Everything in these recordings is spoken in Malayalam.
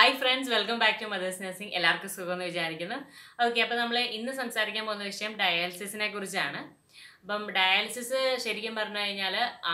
hi friends welcome back to mother's nursing എല്ലാവർക്കും സുഖമെന്ന് വിചാരിക്കുന്നു ഓക്കെ അപ്പോൾ നമ്മൾ ഇന്ന് സംസാരിക്കാൻ പോകുന്ന വിഷയം ഡയാലിസിസിനെ കുറിച്ചാണ് അപ്പം ഡയാലിസിസ് ശരിക്കും പറഞ്ഞു കഴിഞ്ഞാൽ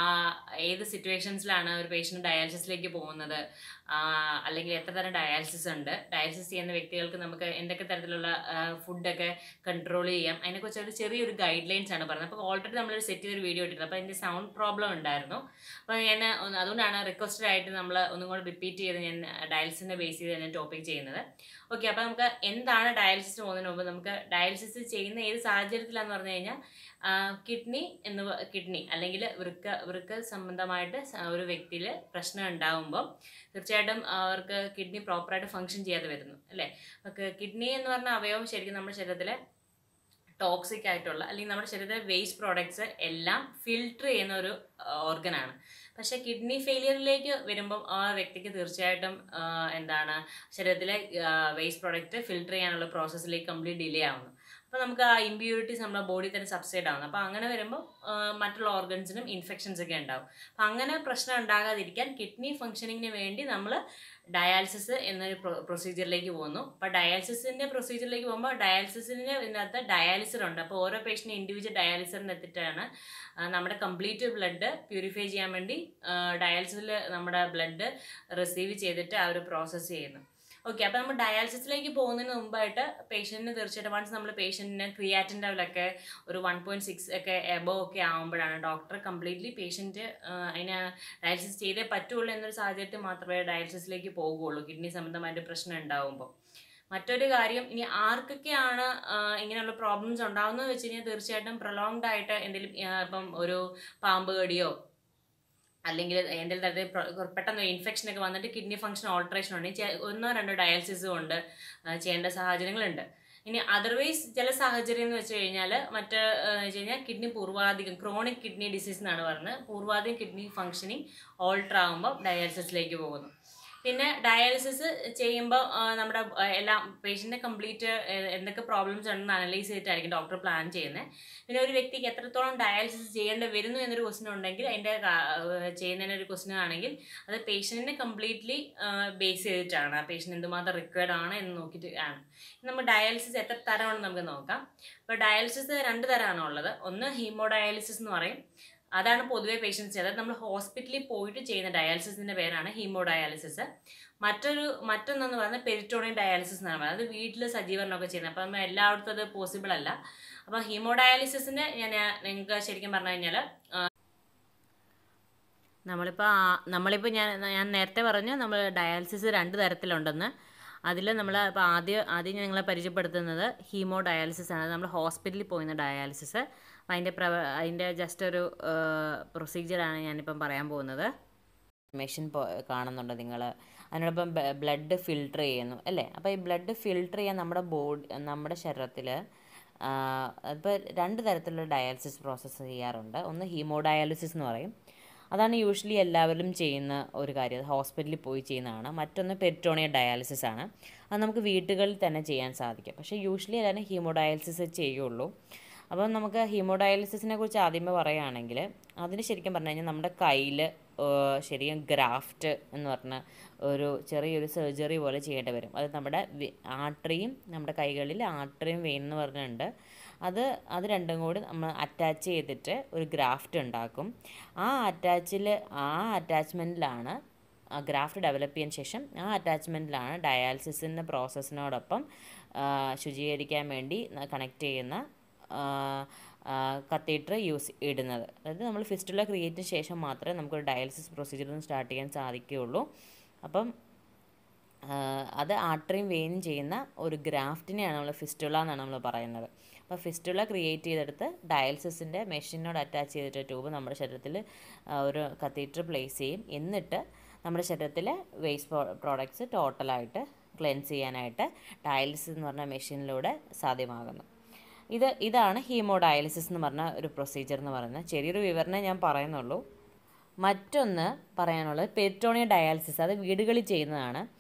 ഏത് സിറ്റുവേഷൻസിലാണ് ഒരു പേഷ്യൻ്റ് ഡയാലിസിസിലേക്ക് പോകുന്നത് ആ, അല്ലെങ്കിൽ എത്ര തരം ഡയാലിസിസ് ഉണ്ട് ഡയാലിസിസ് ചെയ്യുന്ന വ്യക്തികൾക്ക് നമുക്ക് എന്തൊക്കെ തരത്തിലുള്ള ഫുഡൊക്കെ കൺട്രോൾ ചെയ്യാം അതിനെക്കുറിച്ച് ഒരു ചെറിയൊരു ഗൈഡ് ലൈൻസ് ആണ് പറഞ്ഞത് അപ്പോൾ ഓൾറെഡി നമ്മളൊരു സെറ്റ് ചെയ്തൊരു വീഡിയോ ഇട്ടിട്ടുണ്ട് അപ്പോൾ അതിൻ്റെ സൗണ്ട് പ്രോബ്ലം ഉണ്ടായിരുന്നു അപ്പോൾ ഞാൻ ഒന്ന് അതുകൊണ്ടാണ് റിക്വസ്റ്റഡ് ആയിട്ട് നമ്മൾ ഒന്നും കൂടെ റിപ്പീറ്റ് ചെയ്ത് ഞാൻ ഡയാലിസിനെ ബേസ് ചെയ്ത് ഞാൻ ടോപ്പിക് ചെയ്യുന്നത് ഓക്കെ അപ്പോൾ നമുക്ക് എന്താണ് ഡയാലിസിസ് പോകുന്നതിന് മുമ്പ് നമുക്ക് ഡയാലിസിസ് ചെയ്യുന്ന ഏത് സാഹചര്യത്തിലാന്ന് പറഞ്ഞു കഴിഞ്ഞാൽ കിഡ്നി എന്ന് കിഡ്നി അല്ലെങ്കിൽ വൃക്ക വൃക്ക സംബന്ധമായിട്ട് സ- ഒരു വ്യക്തിയിൽ പ്രശ്നം ഉണ്ടാകുമ്പോൾ തീർച്ചയായിട്ടും അവർക്ക് കിഡ്നി പ്രോപ്പറായിട്ട് ഫങ്ഷൻ ചെയ്യാതെ വരുന്നു അല്ലേ അപ്പോൾ കിഡ്നി എന്ന് പറഞ്ഞ അവയവം ശരിക്കും നമ്മുടെ ശരീരത്തിലെ ടോക്സിക് ആയിട്ടുള്ള അല്ലെങ്കിൽ നമ്മുടെ ശരീരത്തിലെ വേസ്റ്റ് പ്രോഡക്ട്സ് എല്ലാം ഫിൽട്ടർ ചെയ്യുന്ന ഒരു ഓർഗനാണ് പക്ഷേ കിഡ്നി ഫെയിലിയറിലേക്ക് വരുമ്പം ആ വ്യക്തിക്ക് തീർച്ചയായിട്ടും ആ, എന്താണ് ശരീരത്തിലെ വേസ്റ്റ് പ്രോഡക്റ്റ് ഫിൽട്ടർ ചെയ്യാനുള്ള പ്രോസസ്സിലേക്ക് കംപ്ലീറ്റ് ഡിലേ ആവുന്നു അപ്പോൾ നമുക്ക് ആ ഇമ്പ്യൂരിറ്റീസ് നമ്മുടെ ബോഡി തന്നെ സബ്സൈഡ് ആവുന്നു അപ്പോൾ അങ്ങനെ വരുമ്പോൾ ആ, മറ്റുള്ള ഓർഗൻസിനും ഇൻഫെക്ഷൻസ് ഒക്കെ ഉണ്ടാവും അപ്പം അങ്ങനെ പ്രശ്നം ഉണ്ടാകാതിരിക്കാൻ കിഡ്നി ഫങ്ഷനിങ്ങിന് വേണ്ടി നമ്മൾ ഡയാലിസിസ് എന്നൊരു പ്രൊസീജിയറിലേക്ക് പോകുന്നു അപ്പോൾ ഡയാലിസിസിൻ്റെ പ്രൊസീജിയറിലേക്ക് പോകുമ്പോൾ ഡയാലിസിസിൻ്റെ ഇതിനകത്ത് ഡയാലിസർ ഉണ്ട് അപ്പോൾ ഓരോ പേഷ്യൻ്റ് ഇൻഡിവിജ്വൽ ഡയാലിസറിന് എത്തിയിട്ടാണ് ആ, നമ്മുടെ കംപ്ലീറ്റ് ബ്ലഡ് പ്യൂരിഫൈ ചെയ്യാൻ വേണ്ടി ഡയാലിസിസിൽ നമ്മുടെ ബ്ലഡ് റിസീവ് ചെയ്തിട്ട് ആ ഒരു പ്രോസസ്സ് ചെയ്യുന്നു ഓക്കെ അപ്പോൾ നമ്മൾ ഡയാലിസിസിലേക്ക് പോകുന്നതിന് മുമ്പായിട്ട് പേഷ്യൻറ്റിന് തീർച്ചയായിട്ടും വൺസ് നമ്മൾ പേഷ്യൻറ്റിന് ക്രിയാറ്റിൻ ലെവലൊക്കെ ഒരു വൺ പോയിൻറ്റ് സിക്സ് ഒക്കെ എബോ ഒക്കെ ആകുമ്പോഴാണ് ഡോക്ടർ കംപ്ലീറ്റ്ലി പേഷ്യൻറ്റ് അതിന് ഡയാലിസിസ് ചെയ്തേ പറ്റുള്ളൂ എന്നൊരു സാഹചര്യത്തിൽ മാത്രമേ ഡയാലിസിസിലേക്ക് പോകുള്ളൂ കിഡ്നി സംബന്ധമായിട്ട് പ്രശ്നം ഉണ്ടാകുമ്പോൾ മറ്റൊരു കാര്യം ഇനി ആർക്കൊക്കെയാണ് ആ, ഇങ്ങനെയുള്ള പ്രോബ്ലംസ് ഉണ്ടാകുന്നത് വെച്ച് കഴിഞ്ഞാൽ തീർച്ചയായിട്ടും പ്രൊലോങ്ഡ് ആയിട്ട് എന്തെങ്കിലും ആ, ഇപ്പം ഒരു പാമ്പ് കടിയോ അല്ലെങ്കിൽ എന്തെങ്കിലും തരത്തിൽ പ്ര- പെട്ടെന്ന് ഇൻഫെക്ഷൻ ഒക്കെ വന്നിട്ട് കിഡ്നി ഫംഗ്ഷൻ ഓൾട്രേഷൻ ഉണ്ട് ചെ- ഒന്നോ രണ്ടോ ഡയാലിസിസ് കൊണ്ട് ആ, ചെയ്യേണ്ട സാഹചര്യങ്ങളുണ്ട് ഇനി അതർവൈസ് ചില സാഹചര്യം എന്ന് വെച്ച് കഴിഞ്ഞാൽ മറ്റ് ആ, വെച്ച് കഴിഞ്ഞാൽ കിഡ്നി പൂർവാധികം ക്രോണിക് കിഡ്നി ഡിസീസ് എന്നാണ് പറയുന്നത് പൂർവാധികം കിഡ്നി ഫംഗ്ഷനിങ് ഓൾട്ടർ ആകുമ്പോൾ ഡയാലിസിസിലേക്ക് പോകുന്നു പിന്നെ ഡയാലിസിസ് ചെയ്യുമ്പോൾ നമ്മുടെ ആ, എല്ലാം പേഷ്യൻ്റെ കംപ്ലീറ്റ് എന്തൊക്കെ പ്രോബ്ലംസ് ഉണ്ടെന്ന് അനലൈസ് ചെയ്തിട്ടായിരിക്കും ഡോക്ടർ പ്ലാൻ ചെയ്യുന്നത് പിന്നെ ഒരു വ്യക്തിക്ക് എത്രത്തോളം ഡയാലിസിസ് ചെയ്യേണ്ടി വരുന്നു എന്നൊരു ക്വസ്റ്റൻ ഉണ്ടെങ്കിൽ അതിൻ്റെ ചെയ്യുന്നതിന് ഒരു ക്വസ്റ്റൻ ആണെങ്കിൽ അത് പേഷ്യൻറ്റിനെ കംപ്ലീറ്റ്ലി ബേസ് ചെയ്തിട്ടാണ് ആ പേഷ്യൻ്റ് എന്തുമാത്രം റിക്വയർഡ് ആണ് എന്ന് നോക്കിയിട്ട് ആണ് നമ്മൾ ഡയാലിസിസ് എത്ര തരമാണെന്ന് നമുക്ക് നോക്കാം ഇപ്പോൾ ഡയാലിസിസ് രണ്ട് തരമാണ് ഉള്ളത് ഒന്ന് ഹീമോ ഡയാലിസിസ് എന്ന് പറയും അതാണ് പൊതുവെ പേഷ്യൻസ് ചെയ്യുന്നത് നമ്മൾ ഹോസ്പിറ്റലിൽ പോയിട്ട് ചെയ്യുന്ന ഡയാലിസിസിൻ്റെ പേരാണ് ഹീമോ ഡയാലിസിസ് മറ്റൊരു മറ്റൊന്നെന്ന് പറയുന്നത് പെരിറ്റോണിയം ഡയാലിസിസ് എന്നാണ് പറയുന്നത് അത് വീട്ടിൽ സജ്ജീകരണമൊക്കെ ചെയ്യുന്നത് അപ്പം നമ്മൾ എല്ലായിടത്തും അത് പോസിബിൾ അല്ല അപ്പോൾ ഹീമോ ഡയാലിസിസിന് ഞാൻ നിങ്ങൾക്ക് ശരിക്കും പറഞ്ഞു കഴിഞ്ഞാൽ നമ്മളിപ്പോൾ നമ്മളിപ്പോൾ ഞാൻ ഞാൻ നേരത്തെ പറഞ്ഞു നമ്മൾ ഡയാലിസിസ് രണ്ട് തരത്തിലുണ്ടെന്ന് അതിൽ നമ്മൾ ഇപ്പോൾ ആദ്യം ആദ്യം ഞങ്ങളെ പരിചയപ്പെടുത്തുന്നത് ഹീമോ ഡയാലിസിസ് ആണ് നമ്മൾ ഹോസ്പിറ്റലിൽ പോയിരുന്ന ഡയാലിസിസ് അപ്പം അതിൻ്റെ പ്രവ അതിൻ്റെ ജസ്റ്റ് ഒരു പ്രൊസീജിയറാണ് ഞാനിപ്പം പറയാൻ പോകുന്നത് മെഷീൻ കാണുന്നുണ്ട് നിങ്ങൾ അതിനോടൊപ്പം ബ്ലഡ് ഫിൽട്ടർ ചെയ്യുന്നു അല്ലേ അപ്പോൾ ഈ ബ്ലഡ് ഫിൽട്ടർ ചെയ്യാൻ നമ്മുടെ ബോഡി നമ്മുടെ ശരീരത്തിൽ ഇപ്പോൾ രണ്ട് തരത്തിലുള്ള ഡയാലിസിസ് പ്രോസസ്സ് ചെയ്യാറുണ്ട് ഒന്ന് ഹീമോ ഡയാലിസിസ് എന്ന് പറയും അതാണ് യൂഷ്വലി എല്ലാവരും ചെയ്യുന്ന ഒരു കാര്യം അത് ഹോസ്പിറ്റലിൽ പോയി ചെയ്യുന്നതാണ് മറ്റൊന്ന് പെരിറ്റോണിയ ഡയാലിസിസ് ആണ് അത് നമുക്ക് വീട്ടുകളിൽ തന്നെ ചെയ്യാൻ സാധിക്കും പക്ഷേ യൂഷ്വലി എല്ലാവരും ഹീമോ ഡയാലിസിസ് ചെയ്യുള്ളൂ അപ്പം നമുക്ക് ഹീമോ ഡയാലിസിസിനെ കുറിച്ച് ആദ്യമേ പറയുകയാണെങ്കിൽ അതിന് ശരിക്കും പറഞ്ഞു കഴിഞ്ഞാൽ നമ്മുടെ കയ്യിൽ ശരിക്കും ഗ്രാഫ്റ്റ് എന്ന് പറഞ്ഞ ഒരു ചെറിയൊരു സർജറി പോലെ ചെയ്യേണ്ടി വരും അത് നമ്മുടെ ആട്രിയും നമ്മുടെ കൈകളിൽ ആട്രിയും വെയിൻ എന്ന് പറഞ്ഞിട്ടുണ്ട് അത് അത് രണ്ടും കൂടി നമ്മൾ അറ്റാച്ച് ചെയ്തിട്ട് ഒരു ഗ്രാഫ്റ്റ് ഉണ്ടാക്കും ആ അറ്റാച്ചിൽ ആ അറ്റാച്ച്മെൻറ്റിലാണ് ആ ഗ്രാഫ്റ്റ് ഡെവലപ്പ് ചെയ്യാൻ ശേഷം ആ അറ്റാച്ച്മെൻറ്റിലാണ് ഡയാലിസിസിൻ്റെ പ്രോസസ്സിനോടൊപ്പം ശുചീകരിക്കാൻ വേണ്ടി കണക്ട് ചെയ്യുന്ന കത്തീറ്റർ യൂസ് ഇടുന്നത് അതായത് നമ്മൾ ഫിസ്റ്റുല ക്രിയേറ്റിന് ശേഷം മാത്രമേ നമുക്കൊരു ഡയാലിസിസ് പ്രൊസീജിയർ സ്റ്റാർട്ട് ചെയ്യാൻ സാധിക്കുകയുള്ളൂ അപ്പം ആ, അത് ആർട്ടറിയും വെയിനും ചെയ്യുന്ന ഒരു ഗ്രാഫ്റ്റിനെയാണ് നമ്മൾ ഫിസ്റ്റുല എന്നാണ് നമ്മൾ പറയുന്നത് അപ്പോൾ ഫിസ്റ്റുല ക്രിയേറ്റ് ചെയ്തെടുത്ത് ഡയാലിസിസിൻ്റെ മെഷീനോട് അറ്റാച്ച് ചെയ്തിട്ട് ട്യൂബ് നമ്മുടെ ശരീരത്തിൽ ആ, ഒരു കത്തീറ്റർ പ്ലേസ് ചെയ്യും എന്നിട്ട് നമ്മുടെ ശരീരത്തിലെ വേസ്റ്റ് പ്രോഡക്ട്സ് ടോട്ടലായിട്ട് ക്ലെൻസ് ചെയ്യാനായിട്ട് ഡയാലിസിസ് എന്ന് പറഞ്ഞ മെഷീനിലൂടെ സാധ്യമാകുന്നു ഇത് ഇതാണ് ഹീമോ ഡയാലിസിസ് എന്ന് പറഞ്ഞ ഒരു പ്രൊസീജിയർ എന്ന് പറയുന്നത് ചെറിയൊരു വിവരണം ഞാൻ പറയുന്നുള്ളൂ മറ്റൊന്ന് പറയാനുള്ളത് പെരിറ്റോണിയ ഡയാലിസിസ് അത് വീടുകളിൽ ചെയ്യുന്നതാണ്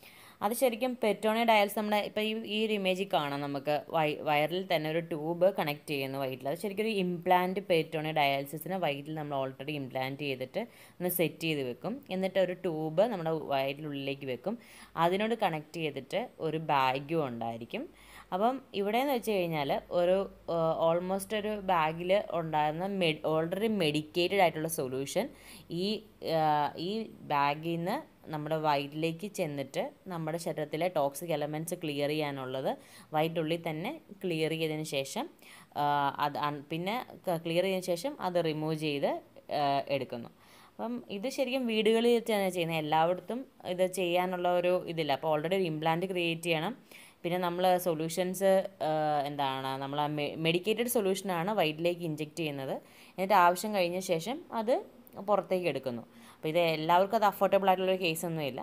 അത് ശരിക്കും പെറ്റോണി ഡയൽസ് നമ്മുടെ ഇപ്പോൾ ഈ ഈ ഒരു ഇമേജിൽ കാണാം നമുക്ക് വൈ വയറിൽ തന്നെ ഒരു ട്യൂബ് കണക്ട് ചെയ്യുന്നു വയറ്റിൽ അത് ശരിക്കും ഒരു ഇംപ്ലാന്റ് പെറ്റോണി ഡയാലിസിസിന് വയറ്റിൽ നമ്മൾ ഓൾറെഡി ഇംപ്ലാന്റ് ചെയ്തിട്ട് ഒന്ന് സെറ്റ് ചെയ്ത് വെക്കും എന്നിട്ട് ഒരു ട്യൂബ് നമ്മുടെ വയറ്റിനുള്ളിലേക്ക് വെക്കും അതിനോട് കണക്ട് ചെയ്തിട്ട് ഒരു ബാഗും ഉണ്ടായിരിക്കും അപ്പം ഇവിടെ എന്ന് വെച്ച് കഴിഞ്ഞാൽ ഒരു ഓൾമോസ്റ്റ് ഒരു ബാഗിൽ ഉണ്ടായിരുന്ന മെഡ് ഓൾറെഡി മെഡിക്കേറ്റഡ് ആയിട്ടുള്ള സൊല്യൂഷൻ ഈ ആ, ഈ ബാഗിൽ നിന്ന് നമ്മുടെ വയറ്റിലേക്ക് ചെന്നിട്ട് നമ്മുടെ ശരീരത്തിലെ ടോക്സിക് എലമെൻറ്റ്സ് ക്ലിയർ ചെയ്യാനുള്ളത് വയറ്റുള്ളിൽ തന്നെ ക്ലിയർ ചെയ്തതിന് ശേഷം ആ, അത് അൺ- പിന്നെ ക്ലിയർ ചെയ്തതിന് ശേഷം അത് റിമൂവ് ചെയ്ത് ആ, എടുക്കുന്നു അപ്പം ഇത് ശരിക്കും വീടുകളിൽ വെച്ചാണ് ചെയ്യുന്നത് എല്ലായിടത്തും ഇത് ചെയ്യാനുള്ള ഒരു ഇതില്ല അപ്പോൾ ഓൾറെഡി ഒരു ഇംപ്ലാന്റ് ക്രിയേറ്റ് ചെയ്യണം പിന്നെ നമ്മൾ സൊല്യൂഷൻസ് എന്താണ് നമ്മൾ മെഡിക്കേറ്റഡ് സൊല്യൂഷനാണ് വയറ്റിലേക്ക് ഇഞ്ചെക്റ്റ് ചെയ്യുന്നത് എന്നിട്ട് ആവശ്യം കഴിഞ്ഞ ശേഷം അത് പുറത്തേക്ക് എടുക്കുന്നു അപ്പോൾ ഇത് എല്ലാവർക്കും അത് അഫോർഡബിൾ ആയിട്ടുള്ളൊരു കേസൊന്നുമില്ല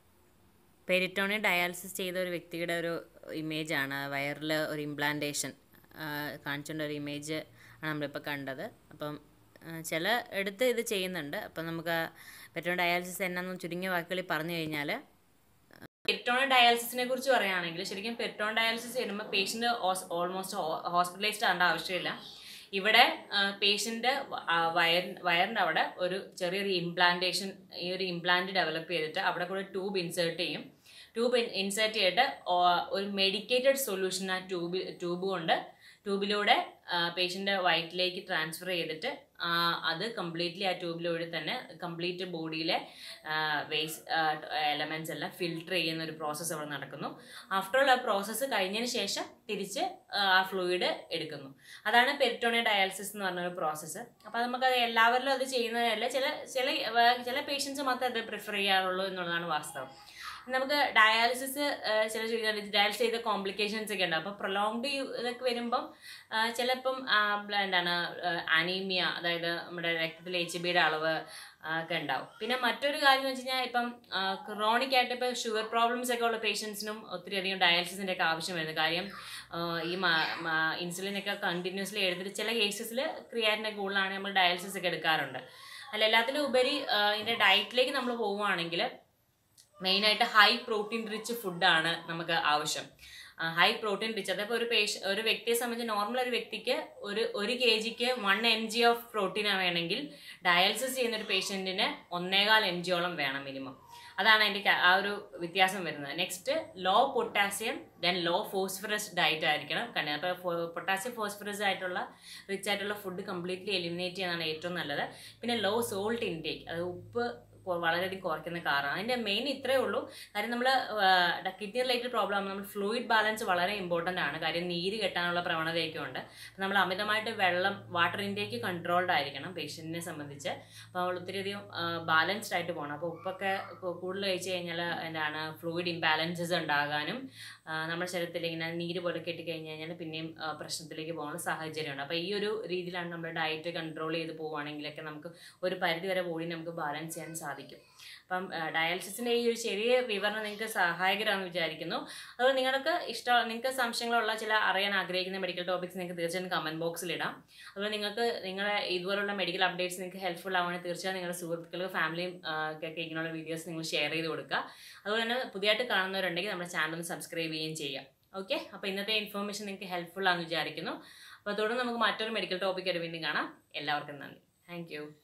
പെരിറ്റോണി ഡയാലിസിസ് ചെയ്ത ഒരു വ്യക്തിയുടെ ഒരു ഇമേജാണ് വയറിൽ ഒരു ഇംപ്ലാന്റേഷൻ കാണിച്ചുകൊണ്ട് ഒരു ഇമേജ് ആണ് നമ്മളിപ്പോൾ കണ്ടത് അപ്പം ആ, ചില എടുത്ത് ഇത് ചെയ്യുന്നുണ്ട് അപ്പം നമുക്ക് പെരിറ്റോണി ഡയാലിസിസ് എന്നാന്ന് ചുരുങ്ങിയ വാക്കുകളിൽ പറഞ്ഞു കഴിഞ്ഞാൽ പെരിറ്റോൺ ഡയാലിസിസിനെ കുറിച്ച് പറയുകയാണെങ്കിൽ ശരിക്കും പെരിറ്റോൺ ഡയാലിസിസ് ചെയ്യുമ്പോൾ പേഷ്യൻ്റ് ഓൾമോസ്റ്റ് ഹോസ്പിറ്റലൈസ്ഡ് ആവേണ്ട ആവശ്യമില്ല ഇവിടെ പേഷ്യൻ്റ് വയർ വയറിൻ്റെ അവിടെ ഒരു ചെറിയൊരു ഇംപ്ലാന്റേഷൻ ഈ ഒരു ഇംപ്ലാന്റ് ഡെവലപ്പ് ചെയ്തിട്ട് അവിടെ കൂടെ ട്യൂബ് ഇൻസേർട്ട് ചെയ്യും ട്യൂബ് ഇൻസേർട്ട് ചെയ്തിട്ട് ഓ- ഒരു മെഡിക്കേറ്റഡ് സൊല്യൂഷൻ ആ ട്യൂബ് ട്യൂബ് കൊണ്ട് ട്യൂബിലൂടെ പേഷ്യൻ്റെ വയറ്റിലേക്ക് ട്രാൻസ്ഫർ ചെയ്തിട്ട് ആ, അത് കംപ്ലീറ്റ്ലി ആ ട്യൂബിലൂടെ തന്നെ കംപ്ലീറ്റ് ബോഡിയിലെ വേസ്റ്റ് എലമെൻറ്റ്സ് എല്ലാം ഫിൽട്ടർ ചെയ്യുന്ന ഒരു പ്രോസസ്സ് അവിടെ നടക്കുന്നു ആഫ്റ്റർ ഓൾ ആ പ്രോസസ്സ് കഴിഞ്ഞതിന് ശേഷം തിരിച്ച് ആ, ആ ഫ്ലൂയിഡ് എടുക്കുന്നു അതാണ് പെരിറ്റോണിയ ഡയാലിസിസ് എന്ന് പറഞ്ഞ ഒരു പ്രോസസ്സ് അപ്പോൾ നമുക്ക് അത് എല്ലാവരിലും അത് ചെയ്യുന്നതല്ല ചില ചില വേ- ചില പേഷ്യൻസ് മാത്രമേ അത് പ്രിഫർ ചെയ്യാറുള്ളൂ എന്നുള്ളതാണ് വാസ്തവം നമുക്ക് ഡയാലിസിസ് ചില ഡയാലിസിസ് ചെയ്ത കോംപ്ലിക്കേഷൻസ് ഒക്കെ ഉണ്ട് അപ്പോൾ പ്രൊലോങ്ഡ് ഇതൊക്കെ വരുമ്പം ആ, ചിലപ്പം ആ, ബ്ല- എന്താണ് അനീമിയ അതായത് നമ്മുടെ രക്തത്തിൽ എച്ച് ബിയുടെ അളവ് ആ, ഒക്കെ ഉണ്ടാവും പിന്നെ മറ്റൊരു കാര്യം എന്ന് വെച്ച് കഴിഞ്ഞാൽ ഇപ്പം ക്രോണിക് ആയിട്ട് ഇപ്പോൾ ഷുഗർ പ്രോബ്ലംസ് ഒക്കെ ഉള്ള പേഷ്യൻസിനും ഒത്തിരി അധികം ഡയാലിസിസിൻ്റെ ഒക്കെ ആവശ്യം വരുന്നത് കാര്യം ആ, ഈ ഇൻസുലിൻ ഒക്കെ കണ്ടിന്യൂസ്ലി എടുത്തിട്ട് ചില കേസസിൽ ക്രിയാറ്റിൻ്റെ കൂടുതലാണ് നമ്മൾ ഡയാലിസിസ് ഒക്കെ എടുക്കാറുണ്ട് അല്ല എല്ലാത്തിലും ഉപരി ആ, ഇതിൻ്റെ ഡയറ്റിലേക്ക് നമ്മൾ പോവുകയാണെങ്കിൽ മെയിനായിട്ട് ഹൈ പ്രോട്ടീൻ റിച്ച് ഫുഡാണ് നമുക്ക് ആവശ്യം ഹൈ പ്രോട്ടീൻ റിച്ച് അതപ്പോൾ ഒരു പേഷ്യ ഒരു വ്യക്തിയെ സംബന്ധിച്ച് നോർമൽ ഒരു വ്യക്തിക്ക് ഒരു ഒരു കെ ജിക്ക് one M G of protein വേണമെങ്കിൽ ഡയാലിസിസ് ചെയ്യുന്ന ഒരു പേഷ്യൻറ്റിന് ഒന്നേകാൽ എം ജിയോളം വേണം മിനിമം അതാണ് അതിൻ്റെ ആ ഒരു വ്യത്യാസം വരുന്നത് next low potassium then low phosphorus diet ആയിരിക്കണം കണ്ടത് അപ്പോൾ പൊട്ടാസ്യം ഫോസ്ഫറസ് ആയിട്ടുള്ള റിച്ച് ആയിട്ടുള്ള ഫുഡ് കംപ്ലീറ്റ്ലി എലിമിനേറ്റ് ചെയ്യുന്നതാണ് ഏറ്റവും നല്ലത് പിന്നെ ലോ സോൾട്ട് ഇൻടേക്ക് അത് ഉപ്പ് കൊ- വളരെയധികം കുറയ്ക്കുന്ന കാരണം അതിൻ്റെ മെയിൻ ഇത്രയേ ഉള്ളൂ കാര്യം നമ്മൾ കിഡ്നി റിലേറ്റഡ് പ്രോബ്ലം നമ്മൾ ഫ്ലൂയിഡ് ബാലൻസ് വളരെ ഇമ്പോർട്ടൻ്റ് ആണ് കാര്യം നീര് കെട്ടാനുള്ള പ്രവണതയൊക്കെ ഉണ്ട് നമ്മൾ അമിതമായിട്ട് വെള്ളം വാട്ടർ ഇൻടേക്ക് കൺട്രോൾഡ് ആയിരിക്കണം പേഷ്യൻറ്റിനെ സംബന്ധിച്ച് അപ്പോൾ നമ്മൾ ഒത്തിരി അധികം ബാലൻസ്ഡ് ആയിട്ട് പോകണം അപ്പോൾ ഉപ്പൊക്കെ കു- കൂടുതൽ കഴിച്ച് കഴിഞ്ഞാൽ എന്താണ് ഫ്ലൂയിഡ് ഇംബാലൻസസ് ഉണ്ടാകാനും ആ, നമ്മുടെ ശരീരത്തിൽ ഇങ്ങനെ നീര് പോലെ കെട്ടിക്കഴിഞ്ഞ് കഴിഞ്ഞാൽ പിന്നെയും ആ, പ്രശ്നത്തിലേക്ക് പോകാനുള്ള സാഹചര്യമുണ്ട് അപ്പോൾ ഈ ഒരു രീതിയിലാണ് നമ്മുടെ ഡയറ്റ് കൺട്രോൾ ചെയ്ത് പോവുകയാണെങ്കിലൊക്കെ നമുക്ക് ഒരു പരിധി വരെ ബോഡി നമുക്ക് ബാലൻസ് ചെയ്യാൻ സാധിക്കും അപ്പം ഡയാലിസിസിൻ്റെ ഈ ഒരു ചെറിയ വിവരണം നിങ്ങൾക്ക് സഹായകരമാണെന്ന് വിചാരിക്കുന്നു അതുപോലെ നിങ്ങൾക്ക് ഇഷ്ടം നിങ്ങൾക്ക് സംശയങ്ങളുള്ള ചില അറിയാൻ ആഗ്രഹിക്കുന്ന മെഡിക്കൽ ടോപ്പിക്സ് നിങ്ങൾക്ക് തീർച്ചയായും കമൻറ്റ് ബോക്സിൽ ഇടാം അതുപോലെ നിങ്ങൾക്ക് നിങ്ങളെ ഇതുപോലുള്ള മെഡിക്കൽ അപ്ഡേറ്റ്സ് നിങ്ങൾക്ക് ഹെൽപ്ഫുൾ ആവുകയാണെങ്കിൽ തീർച്ചയായും നിങ്ങളുടെ സുഹൃത്തുക്കൾക്ക് ഫാമിലിയും ഒക്കെ ഇങ്ങനെയുള്ള വീഡിയോസ് നിങ്ങൾ ഷെയർ ചെയ്ത് കൊടുക്കുക അതുപോലെ തന്നെ പുതിയതായിട്ട് കാണുന്നവരുണ്ടെങ്കിൽ നമ്മുടെ ചാനൽ ഒന്ന് സബ്സ്ക്രൈബ് ചെയ്യുകയും ചെയ്യാം ഓക്കെ അപ്പോൾ ഇന്നത്തെ ഇൻഫർമേഷൻ നിങ്ങൾക്ക് ഹെൽപ്ഫുൾ ആണെന്ന് വിചാരിക്കുന്നു അപ്പോൾ തുടർന്ന് നമുക്ക് മറ്റൊരു മെഡിക്കൽ ടോപ്പിക്കായിട്ട് വീണ്ടും കാണാം എല്ലാവർക്കും നന്ദി താങ്ക്